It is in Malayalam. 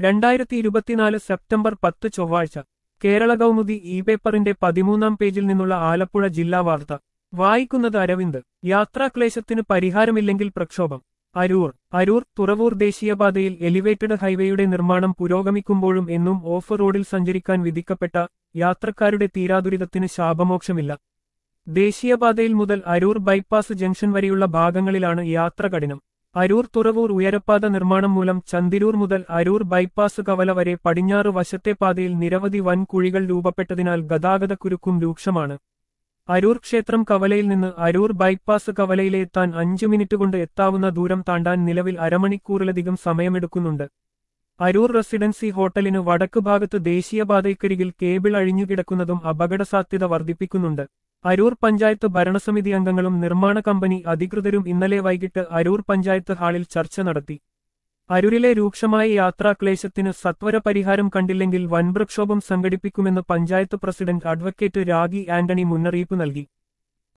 രണ്ടായിരത്തി ഇരുപത്തിനാല് സെപ്റ്റംബർ പത്ത് ചൊവ്വാഴ്ച കേരള കൗമുദി ഇ പേപ്പറിന്റെ പതിമൂന്നാം പേജിൽ നിന്നുള്ള ആലപ്പുഴ ജില്ലാ വാർത്ത വായിക്കുന്നത് അരവിന്ദ് യാത്രാക്ലേശത്തിന് പരിഹാരമില്ലെങ്കിൽ പ്രക്ഷോഭം അരൂർ അരൂർ തുറവൂർ ദേശീയപാതയിൽ എലിവേറ്റഡ് ഹൈവേയുടെ നിർമ്മാണം പുരോഗമിക്കുമ്പോഴും എന്നും ഓഫ് റോഡിൽ സഞ്ചരിക്കാൻ വിധിക്കപ്പെട്ട യാത്രക്കാരുടെ തീരാദുരിതത്തിന് ശാപമോക്ഷമില്ല ദേശീയപാതയിൽ മുതൽ അരൂർ ബൈപ്പാസ് ജംഗ്ഷൻ വരെയുള്ള ഭാഗങ്ങളിലാണ് യാത്ര കഠിനം അരൂർ തുറവൂർ ഉയരപ്പാത നിർമ്മാണം മൂലം ചന്തിരൂർ മുതൽ അരൂർ ബൈപ്പാസ് കവല വരെ പടിഞ്ഞാറ് വശത്തെ പാതയിൽ നിരവധി വൻ കുഴികൾ രൂപപ്പെട്ടതിനാൽ ഗതാഗതക്കുരുക്കും രൂക്ഷമാണ് അരൂർ ക്ഷേത്രം കവലയിൽ നിന്ന് അരൂർ ബൈപ്പാസ് കവലയിലെത്താൻ അഞ്ചു മിനിറ്റ് കൊണ്ട് എത്താവുന്ന ദൂരം താണ്ടാൻ നിലവിൽ അരമണിക്കൂറിലധികം സമയമെടുക്കുന്നുണ്ട് അരൂർ റെസിഡൻസി ഹോട്ടലിന് വടക്ക് ഭാഗത്ത് ദേശീയപാതയ്ക്കരികിൽ കേബിൾ അഴിഞ്ഞുകിടക്കുന്നതും അപകടസാധ്യത വർദ്ധിപ്പിക്കുന്നുണ്ട് അരൂർ പഞ്ചായത്ത് ഭരണസമിതി അംഗങ്ങളും നിർമ്മാണ കമ്പനി അധികൃതരും ഇന്നലെ വൈകിട്ട് അരൂർ പഞ്ചായത്ത് ഹാളിൽ ചർച്ച നടത്തി അരൂരിലെ രൂക്ഷമായ യാത്രാക്ലേശത്തിന് സത്വര പരിഹാരം കണ്ടില്ലെങ്കിൽ വൻപ്രക്ഷോഭം സംഘടിപ്പിക്കുമെന്ന് പഞ്ചായത്ത് പ്രസിഡന്റ് അഡ്വക്കേറ്റ് രാഗി ആന്റണി മുന്നറിയിപ്പ് നൽകി